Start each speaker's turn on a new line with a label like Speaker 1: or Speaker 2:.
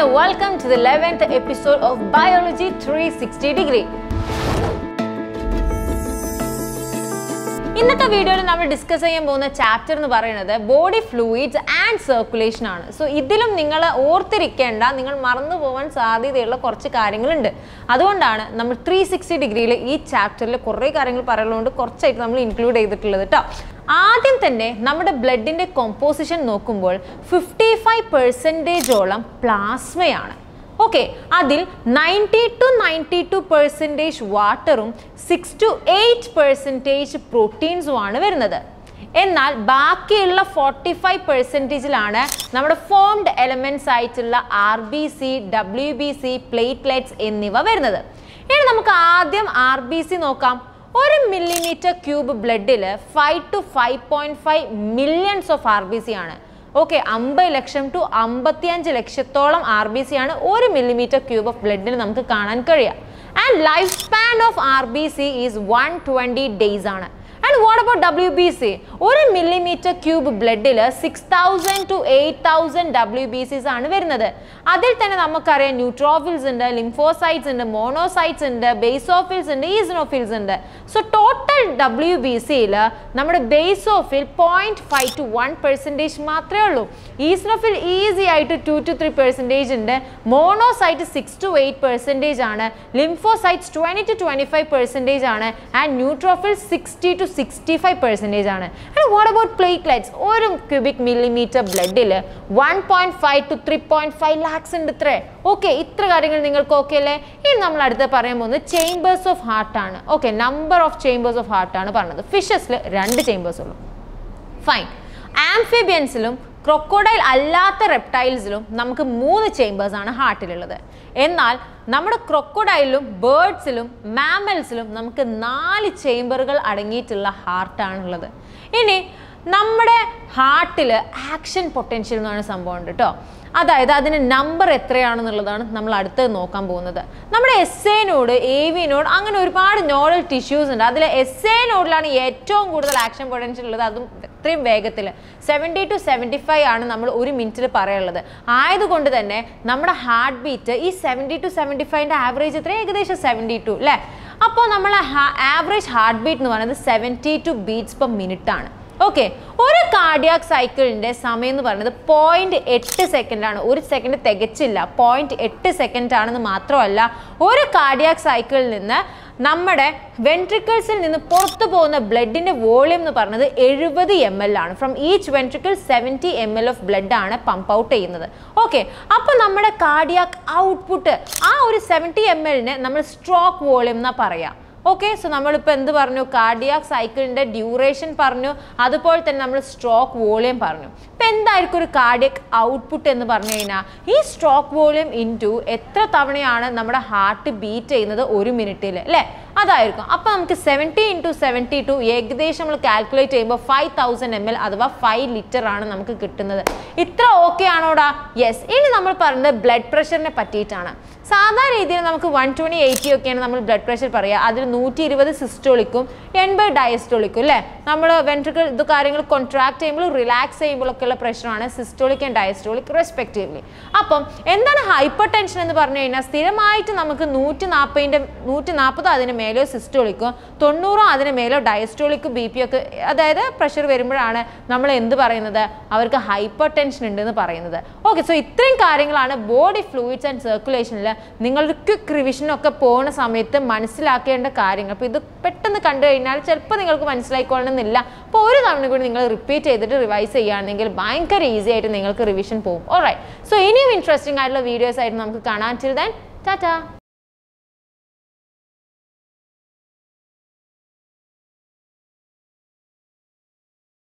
Speaker 1: and welcome to the 11th episode of Biology 360 Degree. ഇന്നത്തെ വീഡിയോയിൽ നമ്മൾ ഡിസ്കസ് ചെയ്യാൻ പോകുന്ന ചാപ്റ്റർ എന്ന് പറയുന്നത് ബോഡി ഫ്ലൂയിഡ്സ് ആൻഡ് സർക്കുലേഷൻ ആണ് സോ ഇതിലും നിങ്ങൾ ഓർത്തിരിക്കേണ്ട നിങ്ങൾ മറന്നു പോകാൻ സാധ്യതയുള്ള കുറച്ച് കാര്യങ്ങളുണ്ട് അതുകൊണ്ടാണ് നമ്മൾ ത്രീ സിക്സ്റ്റി ഡിഗ്രിയിൽ ഈ ചാപ്റ്ററിൽ കുറേ കാര്യങ്ങൾ പറയുന്നതുകൊണ്ട് കുറച്ചായിട്ട് നമ്മൾ ഇൻക്ലൂഡ് ചെയ്തിട്ടുള്ളത് കേട്ടോ ആദ്യം തന്നെ നമ്മുടെ ബ്ലഡിൻ്റെ കോമ്പോസിഷൻ നോക്കുമ്പോൾ ഫിഫ്റ്റി ഫൈവ് പെർസെൻറ്റേജോളം പ്ലാസ്മയാണ് ഓക്കെ അതിൽ ninety to ninety two percentage വാട്ടറും സിക്സ് ടു എയ്റ്റ് പെർസെൻറ്റേജ് പ്രോട്ടീൻസുമാണ് വരുന്നത് എന്നാൽ ബാക്കിയുള്ള ഫോർട്ടി ഫൈവ് പെർസെൻറ്റേജിലാണ് നമ്മുടെ ഫോംഡ് എലമെൻറ്റ്സ് ആയിട്ടുള്ള R B C W B C platelets എന്നിവ വരുന്നത് ഇനി നമുക്ക് ആദ്യം ആർ ബി സി നോക്കാം ഒരു മില്ലിമീറ്റർ ക്യൂബ് ബ്ലഡിൽ five to five point five millions of R B C ആണ് ഓക്കെ അമ്പത് ലക്ഷം ടു അമ്പത്തിയഞ്ച് ലക്ഷത്തോളം ആർ ബി സി ആണ് ഒരു മില്ലിമീറ്റർ ക്യൂബ് ഓഫ് ബ്ലഡിൽ നമുക്ക് കാണാൻ കഴിയുക and life span of R B C is one twenty days ആണ് and what about W B C ഒരു മില്ലിമീറ്റർ ക്യൂബ് ബ്ലഡിൽ six thousand to eight thousand W B Cs ആണ് വരുന്നത് അതിൽ തന്നെ നമുക്കറിയാം ന്യൂട്രോഫിൽസ് ഉണ്ട് ലിംഫോസൈറ്റ്സ് ഉണ്ട് മോണോസൈറ്റ്സ് ഉണ്ട് ബേസോഫിൽസ് ഉണ്ട് ഈസിനോഫിൽസ് ഉണ്ട് സോ ടോട്ടൽ ഡബ്ല്യു ബി സിയിൽ നമ്മുടെ basophil point five to one percentage മാത്രമേ ഉള്ളൂ ഈസിനോഫിൽ ഈസി ആയിട്ട് ടു ടു ത്രീ പെർസെൻറ്റേജ് ഉണ്ട് monocyte six to eight percentage ആണ് lymphocytes twenty to twenty five percentage ആണ് and neutrophil sixty to sixty five percentage ആണ് and what about platelets ഒരു cubic millimetre ബ്ലഡിൽ one point five to three point five lakhs ഉണ്ട് ഇത്രേ okay ഇത്ര കാര്യങ്ങൾ നിങ്ങൾക്ക് ഓക്കെ അല്ലേ ഇനി നമ്മൾ അടുത്ത് പറയാൻ പോകുന്നത് ചേംബേഴ്സ് ഓഫ് ഹാർട്ട് ആണ് okay number of chambers of heart ആണ് പറഞ്ഞത് ഫിഷസിൽ രണ്ട് ചേംബേഴ്സ് ഉള്ളൂ ഫൈൻ ആംഫിബിയൻസിലും ക്രൊക്കോഡൈൽ അല്ലാത്ത റെപ്റ്റൈൽസിലും നമുക്ക് മൂന്ന് ചേംബേഴ്സ് ആണ് ഹാർട്ടിലുള്ളത് എന്നാൽ നമ്മുടെ ക്രൊക്കോഡൈലിലും ബേർഡ്സിലും മാമൽസിലും നമുക്ക് നാല് ചേംബറുകൾ അടങ്ങിയിട്ടുള്ള ഹാർട്ടാണുള്ളത് ഇനി നമ്മുടെ ഹാർട്ടിൽ ആക്ഷൻ പൊട്ടൻഷ്യൽ എന്ന് പറയുന്ന സംഭവം ഉണ്ട് കേട്ടോ അതായത് അതിന് നമ്പർ എത്രയാണെന്നുള്ളതാണ് നമ്മൾ അടുത്ത് നോക്കാൻ പോകുന്നത് നമ്മുടെ S A node A V node അങ്ങനെ ഒരുപാട് നോഡൽ ടിഷ്യൂസ് ഉണ്ട് അതിൽ എസ് എ നോഡിലാണ് ഏറ്റവും കൂടുതൽ ആക്ഷൻ പൊട്ടൻഷ്യൽ ഉള്ളത് അതും ഇത്രയും വേഗത്തിൽ സെവൻറ്റി ടു സെവൻറ്റി ഫൈവ് ആണ് നമ്മൾ ഒരു മിനിറ്റിൽ പറയാനുള്ളത് ആയതുകൊണ്ട് തന്നെ നമ്മുടെ ഹാർട്ട് ബീറ്റ് ഈ സെവൻറ്റി ടു സെവൻറ്റി ഫൈവിൻ്റെ ആവറേജ് എത്ര ഏകദേശം സെവൻറ്റി ടു അല്ലേ അപ്പോൾ നമ്മൾ ആവറേജ് ഹാർട്ട് ബീറ്റ് എന്ന് പറയുന്നത് seventy two beats per minute ആണ് ഓക്കെ ഒരു കാർഡിയാക് സൈക്കിളിൻ്റെ സമയം എന്ന് പറയുന്നത് പോയിന്റ് എട്ട് സെക്കൻഡ് ആണ് ഒരു സെക്കൻഡ് തികച്ചില്ല പോയിന്റ് എട്ട് സെക്കൻഡ് ആണെന്ന് മാത്രമല്ല ഒരു കാർഡിയാക് സൈക്കിളിൽ നിന്ന് നമ്മുടെ വെൻട്രിക്കിൾസിൽ നിന്ന് പുറത്തു പോകുന്ന ബ്ലഡിൻ്റെ വോളിയം എന്ന് പറയുന്നത് എഴുപത് എം എൽ ആണ് from each ventricle seventy M L of blood ആണ് പമ്പ് ഔട്ട് ചെയ്യുന്നത് ഓക്കെ അപ്പോൾ നമ്മുടെ കാർഡിയാക് ഔട്ട്പുട്ട് ആ ഒരു സെവൻറ്റി എം എല്ലിനെ നമ്മൾ സ്ട്രോക്ക് വോളിയം എന്നാ പറയാം ഓക്കെ സോ നമ്മളിപ്പോൾ എന്ത് പറഞ്ഞു കാർഡിയാക് സൈക്കിളിൻ്റെ ഡ്യൂറേഷൻ പറഞ്ഞു അതുപോലെ തന്നെ നമ്മൾ സ്ട്രോക്ക് വോളിയം പറഞ്ഞു ഇപ്പം എന്തായിരിക്കും ഒരു കാർഡിയക് ഔട്ട്പുട്ട് എന്ന് പറഞ്ഞു കഴിഞ്ഞാൽ ഈ സ്ട്രോക്ക് വോളിയം ഇൻറ്റു എത്ര തവണയാണ് നമ്മുടെ ഹാർട്ട് ബീറ്റ് ചെയ്യുന്നത് ഒരു മിനിറ്റിൽ അല്ലേ അതായിരിക്കും അപ്പോൾ നമുക്ക് സെവൻറ്റി ഇൻറ്റു സെവൻറ്റി ടു ഏകദേശം നമ്മൾ കാൽക്കുലേറ്റ് ചെയ്യുമ്പോൾ ഫൈവ് തൗസൻഡ് എം എൽ അഥവാ ഫൈവ് ലിറ്റർ ആണ് നമുക്ക് കിട്ടുന്നത് ഇത്ര ഓക്കെ ആണോടാ യെസ് ഇനി നമ്മൾ പറയുന്നത് ബ്ലഡ് പ്രഷറിനെ പറ്റിയിട്ടാണ് സാധാരണ രീതിയിൽ നമുക്ക് വൺ ട്വൻറ്റി എയ്റ്റി ഒക്കെയാണ് നമ്മൾ ബ്ലഡ് പ്രഷർ പറയുക അതിൽ നൂറ്റി ഇരുപത് സിസ്റ്റോളിക്കും എൺപത് ഡയസ്റ്റോളിക്കും അല്ലേ നമ്മൾ വെൻട്രിക്കൽ ഇത് കാര്യങ്ങൾ കോൺട്രാക്ട് ചെയ്യുമ്പോൾ റിലാക്സ് ചെയ്യുമ്പോഴൊക്കെയുള്ള പ്രഷറാണ് സിസ്റ്റോളിക് ആൻഡ് ഡയസ്റ്റോളിക് റെസ്പെക്റ്റീവ്ലി അപ്പം എന്താണ് ഹൈപ്പർ ടെൻഷൻ എന്ന് പറഞ്ഞു കഴിഞ്ഞാൽ സ്ഥിരമായിട്ട് നമുക്ക് നൂറ്റി നാൽപ്പതിൻ്റെ നൂറ്റി നാൽപ്പതോ അതിന് മേലോ സിസ്റ്റോളിക്കോ തൊണ്ണൂറോ അതിന് മേലോ ഡയസ്റ്റോളിക് ബി പി ഒക്കെ അതായത് പ്രഷർ വരുമ്പോഴാണ് നമ്മൾ എന്ത് പറയുന്നത് അവർക്ക് ഹൈപ്പർ ടെൻഷൻ ഉണ്ടെന്ന് പറയുന്നത് ഓക്കെ സോ ഇത്രയും കാര്യങ്ങളാണ് ബോഡി ഫ്ലൂയിഡ്സ് ആൻഡ് സർക്കുലേഷനിൽ നിങ്ങളുടെ ക്വിക്ക് റിവിഷനൊക്കെ പോകുന്ന സമയത്ത് മനസ്സിലാക്കേണ്ട കാര്യങ്ങൾ അപ്പോൾ ഇത് പെട്ടെന്ന് കണ്ടു കഴിഞ്ഞാൽ ചിലപ്പോൾ നിങ്ങൾക്ക് മനസ്സിലായിക്കൊള്ളണമെന്നില്ല അപ്പോൾ ഒരു തവണ കൂടി നിങ്ങൾ റിപ്പീറ്റ് ചെയ്തിട്ട് റിവൈസ് ചെയ്യുകയാണെങ്കിൽ ഭയങ്കര ഈസി ആയിട്ട് നിങ്ങൾക്ക് റിവിഷൻ പോകും ഓൾറൈറ്റ് സോ ഇനിയും ഇൻട്രസ്റ്റിംഗ് ആയിട്ടുള്ള വീഡിയോസ് ആയിട്ട് നമുക്ക് കാണാൻ ചിൽ ദാൻ ടാറ്റാ